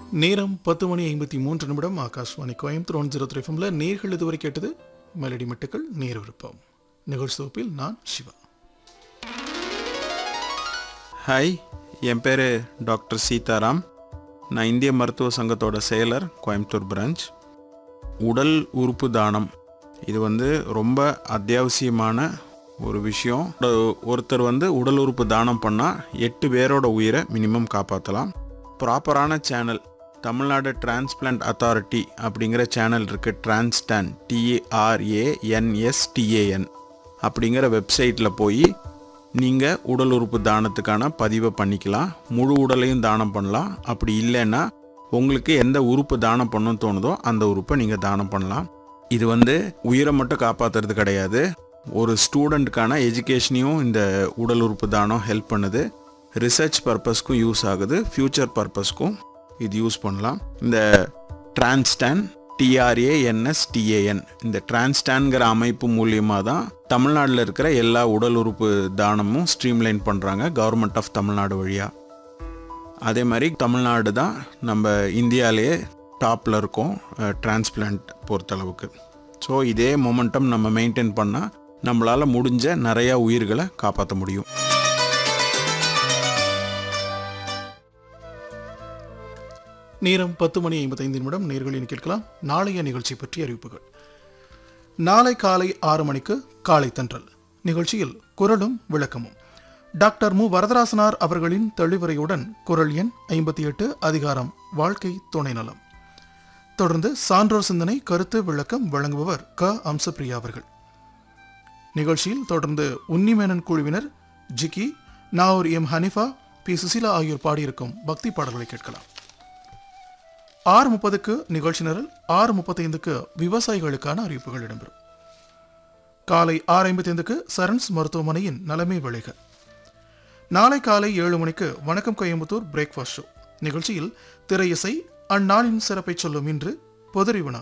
நேரம் பத்து மணி ஐம்பத்தி மூன்று நிமிடம் Akashvani Coimbatore one zero three ஃபம்ல நேர்கள் இதுவரை கேட்டது மெலடி மெட்டுக்கள் நேர் விருப்பம் நிகழ்ச்சி தொகுப்பில் நான் சிவா ஹாய் என் பேர் டாக்டர் சீதாராம் நான் இந்திய மருத்துவ சங்கத்தோட செயலர் கோயம்புத்தூர் பிரான்ச் உடல் உறுப்பு தானம் இது வந்து ரொம்ப அத்தியாவசியமான ஒரு விஷயம் ஒரு- ஒருத்தர் வந்து உடல் உறுப்பு தானம் பண்ணால் எட்டு பேரோட உயிரை மினிமம் காப்பாற்றலாம் ப்ராப்பரான சேனல் தமிழ்நாடு டிரான்ஸ்பிளான்ட் அத்தாரிட்டி அப்படிங்கிற சேனல் இருக்குது டிரான்ஸ்டான் டிஏஆர்ஏஎன்எஸ்டிஏஎன் அப்படிங்கிற வெப்சைட்டில் போய் நீங்கள் உடல் உறுப்பு தானத்துக்கான பதிவை பண்ணிக்கலாம் முழு உடலையும் தானம் பண்ணலாம் அப்படி இல்லைன்னா உங்களுக்கு எந்த உறுப்பு தானம் பண்ணணும்னு தோணுதோ அந்த உறுப்பை நீங்கள் தானம் பண்ணலாம் இது வந்து உயிரை மட்டும் காப்பாற்றுறது கிடையாது ஒரு ஸ்டூடெண்ட்டுக்கான எஜுகேஷனையும் இந்த உடல் உறுப்பு தானம் ஹெல்ப் பண்ணுது ரிசர்ச் பர்பஸ்க்கும் யூஸ் ஆகுது ஃப்யூச்சர் பர்பஸ்க்கும் இது யூஸ் பண்ணலாம் இந்த டிரான்ஸ்டான் டிஆர்ஏஎன்எஸ்டிஏஎன் இந்த டிரான்ஸ்டான்கிற அமைப்பு மூலியமாக தான் தமிழ்நாட்டில் இருக்கிற எல்லா உடல் உறுப்பு தானமும் ஸ்ட்ரீம்லைன் பண்ணுறாங்க கவர்மெண்ட் ஆஃப் தமிழ்நாடு வழியாக அதே மாதிரி தமிழ்நாடு தான் நம்ம இந்தியாவிலேயே டாப்பில் இருக்கோம் டிரான்ஸ்பிளான்ட் பொறுத்தளவுக்கு ஸோ இதே மொமெண்டம் நம்ம மெயின்டைன் பண்ணால் நம்மளால் முடிஞ்ச நிறையா உயிர்களை காப்பாற்ற முடியும் நேரம் பத்து மணி ஐம்பத்தைந்து நிமிடம் நேர்களின் கேட்கலாம் நாளைய நிகழ்ச்சி பற்றிய அறிவிப்புகள் நாளை காலை ஆறு மணிக்கு காலை தென்றல் நிகழ்ச்சியில் குரலும் விளக்கமும் டாக்டர் மு வரதராசனார் அவர்களின் தெளிவுரையுடன் குரல் எண் ஐம்பத்தி எட்டு அதிகாரம் வாழ்க்கை துணை நலம் தொடர்ந்து சான்றோர் சிந்தனை கருத்து விளக்கம் வழங்குபவர் க அம்சப்பிரியா அவர்கள் நிகழ்ச்சியில் தொடர்ந்து உன்னிமேனன் குழுவினர் ஜிக்கி நாவூர் எம் ஹனிஃபா பி சுசிலா ஆகியோர் பாடியிருக்கும் பக்தி பாடல்களை கேட்கலாம் ஆறு முப்பதுக்கு நிகழ்ச்சி நிரல் ஆறு முப்பத்தைந்துக்கு விவசாயிகளுக்கான அறிவிப்புகள் இடம்பெறும் காலை ஆறு ஐம்பத்தைந்துக்கு சரண்ஸ் மருத்துவமனையின் நலமே விளைக நாளை காலை ஏழு மணிக்கு வணக்கம் கோயம்புத்தூர் பிரேக்ஃபாஸ்ட் ஷோ நிகழ்ச்சியில் திரை இசை அந்நாளின் சிறப்பை சொல்லும் இன்று பொதுரி வினா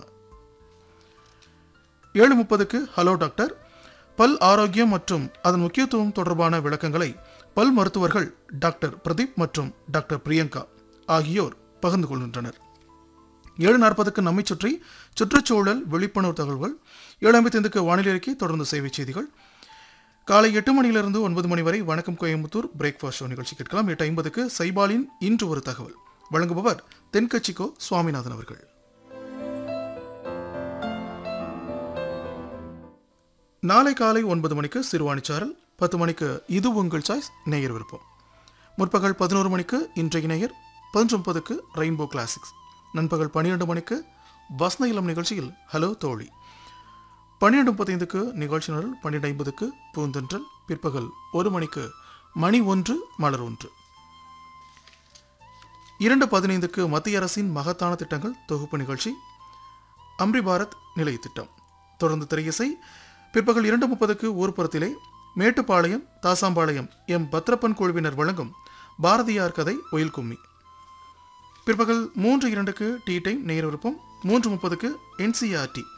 ஏழு முப்பதுக்கு ஹலோ டாக்டர் பல் ஆரோக்கியம் மற்றும் அதன் முக்கியத்துவம் தொடர்பான விளக்கங்களை பல் மருத்துவர்கள் டாக்டர் பிரதீப் மற்றும் டாக்டர் பிரியங்கா ஆகியோர் பகிர்ந்து கொள்கின்றனர் ஏழு நாற்பதுக்கு நம்மை சுற்றி சுற்றுச்சூழல் விழிப்புணர்வு தகவல்கள் ஏழு ஐம்பத்தைந்துக்கு வானிலை அறிக்கை தொடர்ந்து சேவை செய்திகள் காலை எட்டு மணியிலிருந்து ஒன்பது மணி வரை வணக்கம் கோயம்புத்தூர் பிரேக்ஃபாஸ்ட் ஷோ நிகழ்ச்சி கேட்கலாம் எட்டு ஐம்பதுக்கு சைபாலின் இன்று ஒரு தகவல் வழங்குபவர் தென்கட்சிக்கோ சுவாமிநாதன் அவர்கள் நாளை காலை ஒன்பது மணிக்கு சிறுவாணிச்சாரல் பத்து மணிக்கு இது உங்கள் சாய்ஸ் நேயர் விருப்பம் முற்பகல் பதினோரு மணிக்கு இன்றைய நேயர் பதினொன்று முப்பதுக்கு ரெயின்போ கிளாசிக்ஸ் நண்பகல் பன்னிரெண்டு மணிக்கு வசந்த இளம் நிகழ்ச்சியில் ஹலோ தோழி பன்னிரெண்டு முப்பத்தைந்துக்கு நிகழ்ச்சி நிரல் பன்னிரெண்டு ஐம்பதுக்கு பூந்தென்றல் பிற்பகல் ஒரு மணிக்கு மணி ஒன்று மலர் ஒன்று இரண்டு பதினைந்துக்கு மத்திய அரசின் மகத்தான திட்டங்கள் தொகுப்பு நிகழ்ச்சி அம்ரி பாரத் நிலைய திட்டம் தொடர்ந்து திரையிசை பிற்பகல் இரண்டு முப்பதுக்கு ஊர்ப்புறத்திலே மேட்டுப்பாளையம் தாசாம்பாளையம் எம் பத்ரப்பன் குழுவினர் வழங்கும் பாரதியார் கதை ஒயில் கும்மி பிற்பகல் மூன்று இரண்டுக்கு டீ டைம் நேர விருப்பம் மூன்று முப்பதுக்கு என்சிஆர்டி